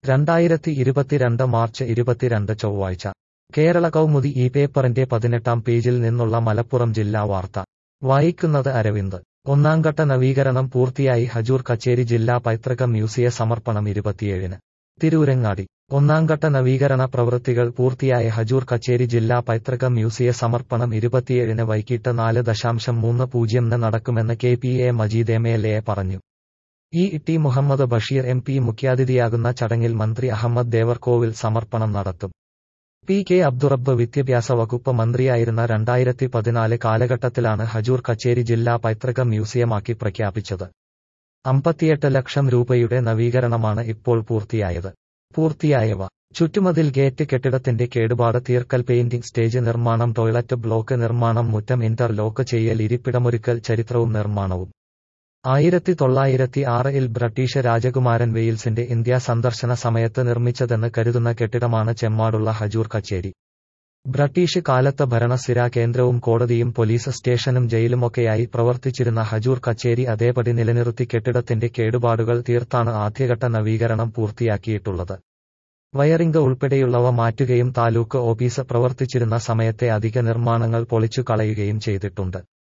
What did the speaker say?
രണ്ടായിരത്തി ഇരുപത്തിരണ്ട് മാർച്ച് ഇരുപത്തിരണ്ട് ചൊവ്വാഴ്ച കേരള കൗമുദി ഈ പേപ്പറിന്റെ പതിനെട്ടാം പേജിൽ നിന്നുള്ള മലപ്പുറം ജില്ലാ വാർത്ത വായിക്കുന്നത് അരവിന്ദ് ഒന്നാംഘട്ട നവീകരണം പൂർത്തിയായി ഹജൂർ കച്ചേരി ജില്ലാ പൈതൃക മ്യൂസിയ സമർപ്പണം ഇരുപത്തിയേഴിന് തിരൂരങ്ങാടി ഒന്നാംഘട്ട നവീകരണ പ്രവൃത്തികൾ പൂർത്തിയായ ഹജൂർ കച്ചേരി ജില്ലാ പൈതൃക മ്യൂസിയ സമർപ്പണം ഇരുപത്തിയേഴിന് വൈകിട്ട് നാല് ദശാംശം മൂന്ന് പൂജ്യംന് നടക്കുമെന്ന് K P A Majeed M L A പറഞ്ഞു E T Muhammad Basheer M P മുഖ്യാതിഥിയാകുന്ന ചടങ്ങിൽ മന്ത്രി അഹമ്മദ് ദേവർകോവിൽ സമർപ്പണം നടത്തും പി കെ അബ്ദുറബ്ബ് വിദ്യാഭ്യാസ വകുപ്പ് മന്ത്രിയായിരുന്ന രണ്ടായിരത്തി പതിനാല് കാലഘട്ടത്തിലാണ് ഹജൂർ കച്ചേരി ജില്ലാ പൈതൃക മ്യൂസിയമാക്കി പ്രഖ്യാപിച്ചത് അമ്പത്തിയെട്ട് ലക്ഷം രൂപയുടെ നവീകരണമാണ് ഇപ്പോൾ പൂർത്തിയായത് പൂർത്തിയായവ ചുറ്റുമതിൽ ഗേറ്റ് കെട്ടിടത്തിന്റെ കേടുപാട് തീർക്കൽ പെയിന്റിംഗ് സ്റ്റേജ് നിർമ്മാണം ടോയ്ലറ്റ് ബ്ലോക്ക് നിർമ്മാണം മുറ്റം ഇന്റർലോക്ക് ചെയ്യൽ ഇരിപ്പിടമൊരുക്കൽ ചരിത്രവും നിർമ്മാണവും ആയിരത്തി തൊള്ളായിരത്തി ആറിൽ ബ്രിട്ടീഷ് രാജകുമാരൻ വെയിൽസിന്റെ ഇന്ത്യ സന്ദർശന സമയത്ത് നിർമ്മിച്ചതെന്ന് കരുതുന്ന കെട്ടിടമാണ് ചെമ്മാടുള്ള ഹജൂർ കച്ചേരി ബ്രിട്ടീഷ് കാലത്ത് ഭരണസ്ഥിരാ കേന്ദ്രവും കോടതിയും പോലീസ് സ്റ്റേഷനും ജയിലുമൊക്കെയായി പ്രവർത്തിച്ചിരുന്ന ഹജൂർ കച്ചേരി അതേപടി നിലനിർത്തി കെട്ടിടത്തിന്റെ കേടുപാടുകൾ തീർത്താണ് ആദ്യഘട്ട നവീകരണം പൂർത്തിയാക്കിയിട്ടുള്ളത് വയറിംഗ് ഉൾപ്പെടെയുള്ളവ മാറ്റുകയും താലൂക്ക് ഓഫീസ് പ്രവർത്തിച്ചിരുന്ന സമയത്തെ അധിക നിർമ്മാണങ്ങൾ പൊളിച്ചു കളയുകയും ചെയ്തിട്ടുണ്ട്